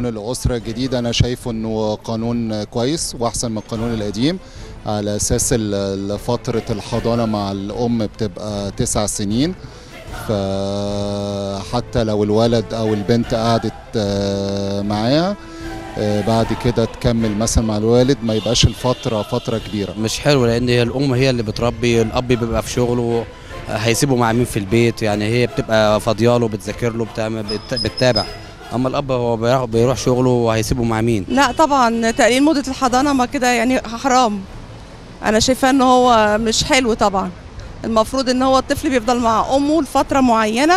قانون الأسرة الجديد أنا شايفه إنه قانون كويس وأحسن من القانون القديم على أساس ال- فترة الحضانة مع الأم بتبقى تسع سنين فحتى لو الولد أو البنت قعدت آه، معاها آه، بعد كده تكمل مثلا مع الوالد ما يبقاش الفترة فترة كبيرة مش حلو لان هي الام هي اللي بتربي الاب بيبقى في شغله هيسيبه مع مين في البيت يعني هي بتبقى فاضياله بتذاكر له بتعمل بت- بتتابع اما الاب هو بيروح- بيروح شغله وهيسيبه مع مين لا طبعا تقليل مدة الحضانة ما كده يعني حرام أنا شايفاه إن هو مش حلو طبعا المفروض إن هو الطفل بيفضل مع أمه لفترة معينة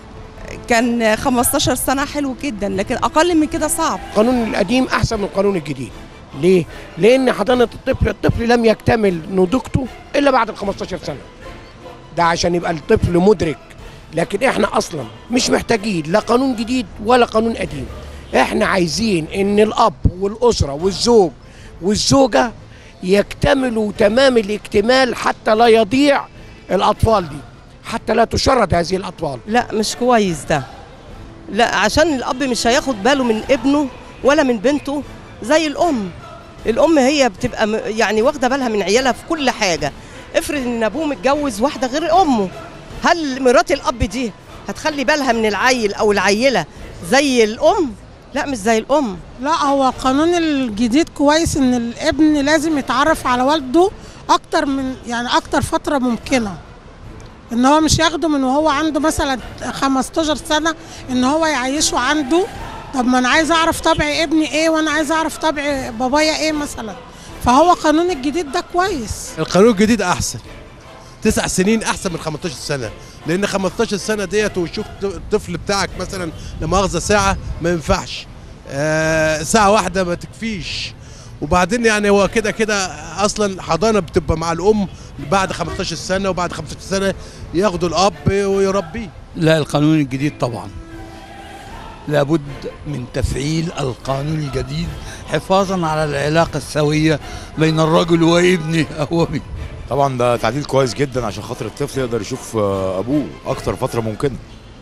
كان 15 سنة حلو جدا لكن أقل من كده صعب القانون القديم احسن من القانون الجديد ليه لان حضانه الطفل الطفل لم يكتمل نضوجته الا بعد ال 15 سنه ده عشان يبقى الطفل مدرك لكن احنا اصلا مش محتاجين لا قانون جديد ولا قانون قديم احنا عايزين ان الاب والاسره والزوج والزوجه يكتملوا تمام الاكتمال حتى لا يضيع الاطفال دي حتى لا تشرد هذه الاطفال لا مش كويس ده لا عشان الاب مش هياخد باله من ابنه ولا من بنته زي الام الام هي بتبقى م- يعني واخده بالها من عيالها في كل حاجه افرض ان ابوه متجوز واحده غير امه هل مرات الاب دي هتخلي بالها من العيل او العيله زي الام لا مش زي الام لا هو القانون الجديد كويس ان الابن لازم يتعرف على والده اكتر من يعني اكتر فتره ممكنه ان هو مش ياخده من وهو عنده مثلا 15 سنه ان هو يعيشه عنده طب ما انا عايز اعرف طبع ابني ايه وانا عايز اعرف طبع بابايا ايه مثلا فهو قانون الجديد ده كويس القانون الجديد احسن تسع سنين احسن من 15 سنه لان 15 سنه ديت وشوف الطفل بتاعك مثلا لما اخذ ساعه ما ينفعش آه ساعه واحده ما تكفيش وبعدين يعني هو كده كده اصلا حضانه بتبقى مع الام بعد 15 سنه وبعد 15 سنه ياخدوا الاب ويربيه لا القانون الجديد طبعا لابد من تفعيل القانون الجديد حفاظا على العلاقة السوية بين الرجل وابنه أو أمه طبعا ده تعديل كويس جدا عشان خاطر الطفل يقدر يشوف آه، ابوه اكتر فتره ممكنه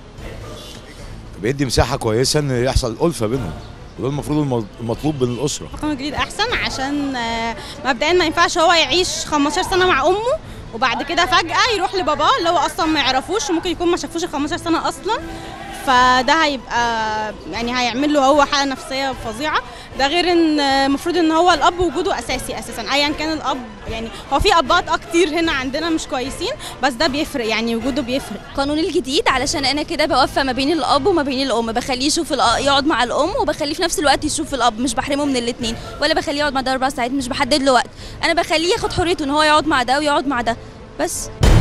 بيدي مساحه كويسه ان يحصل الفه بينهم وده المفروض الم- المطلوب من الاسره القانون الجديد احسن عشان آه، مبدئيا ما ينفعش هو يعيش 15 سنه مع امه وبعد كده فجاه يروح لباباه اللي هو اصلا ما يعرفوش وممكن يكون ما شافوش ال 15 سنه اصلا فده هيبقى يعني هيعمل له هو حاله نفسيه فظيعه ده غير ان آه، المفروض ان هو الاب وجوده اساسي اساسا ايا كان الاب يعني هو في ابات اه كتير هنا عندنا مش كويسين بس ده بيفرق يعني وجوده بيفرق القانون الجديد علشان انا كده بوفى ما بين الاب وما بين الام بخليه يشوف الأ- يقعد مع الام وبخليه في نفس الوقت يشوف الاب مش بحرمه من الاثنين ولا بخليه يقعد مع ده اربع ساعات مش بحدد له وقت انا بخليه ياخد حريته ان هو يقعد مع ده ويقعد مع ده بس